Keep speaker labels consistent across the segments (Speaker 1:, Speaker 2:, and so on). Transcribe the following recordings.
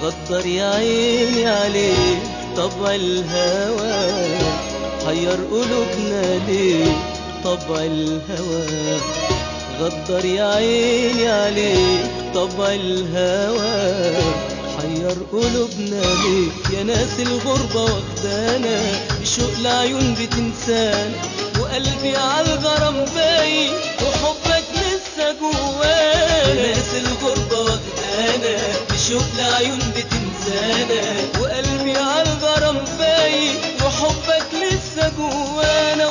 Speaker 1: غدر يا عيني عليك طبع الهوى حير قلوبنا ليه طبع الهوى غدر يا عيني عليك طبع الهوى حير قلوبنا ليه يا ناس الغربة واخدانا بشوق العيون بتنسانا وقلبي عالغرام باين وحبك لسه جوانا يا ناس الغربة واخدانا بشوق العيون بتنسانا وقلبي عالغرام باين وحبك لسه جوانا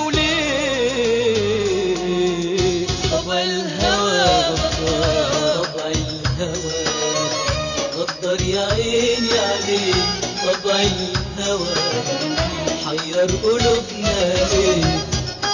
Speaker 1: وليه طبع الهوى غدار طبع الهوى غدر يا عيني عليك طبع الهوى حير قلوبنا ليه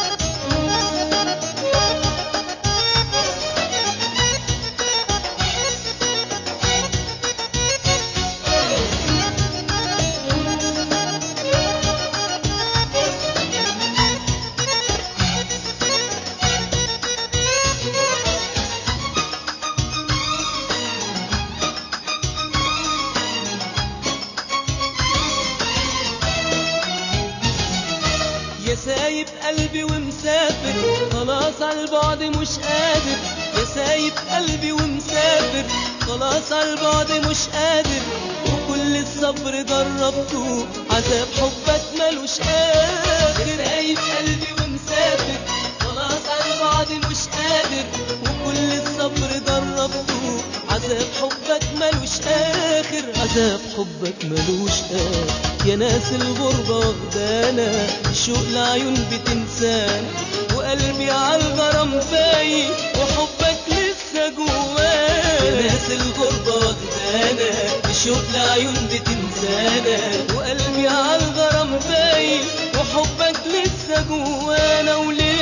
Speaker 1: يا سايب قلبي ومسافر خلاص على البعد مش قادر يا سايب قلبي ومسافر خلاص على البعد مش قادر وكل الصبر جربته عذاب حبك ملوش آخر يا سايب قلبي ومسافر خلاص على البعد مش قادر وكل الصبر جربته عذاب حبك ملوش آخر عذاب حبك ملوش آخر يا ناس الغربة واخدانا شوق العيون بتنسانا وقلبي عالغرام باين وحبك لسه جوانا يا ناس الغربة واخدانا شوق العيون بتنسانا وقلبي عالغرام باين وحبك لسه جوانا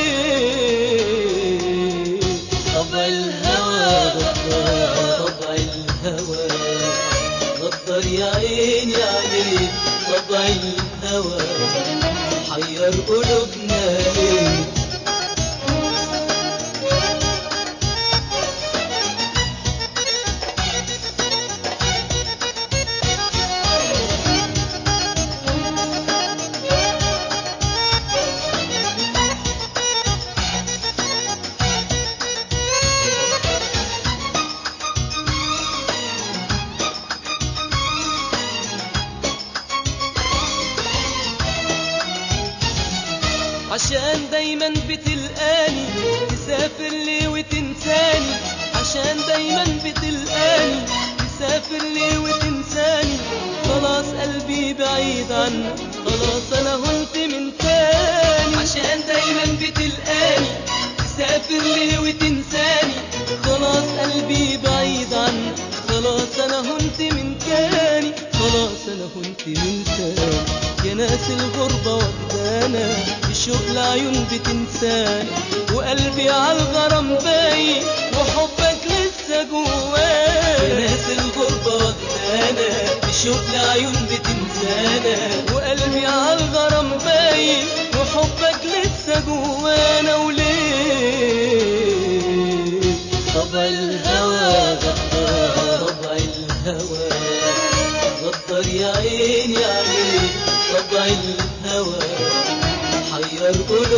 Speaker 1: وليه طبع الهوى غدار طبع الهوى غدر يا عيني عليك طبع الهوى حير قلوبنا ليه عشان دايما بتلقاني تسافر لي وتنساني عشان دايما بتلقاني تسافر لي وتنساني خلاص قلبي بعيد عنك خلاص انا هنت من تاني عشان دايما بتلقاني تسافر لي وتنساني خلاص قلبي بعيد عنك خلاص انا هنت من تاني خلاص انا هنت من تاني يا ناس الغربة واخدانا بشوق العيون بتنساني وقلبي عالغرام باين وحبك لسه جوانا يا ناس الغربة واخدانا بشوق العيون بتنسانا وقلبي عالغرام باين وحبك لسه جوانا وليه طبع الهوى غدار طبع الهوى غدر يا عيني عليك طبع الهوى حير قلوبنا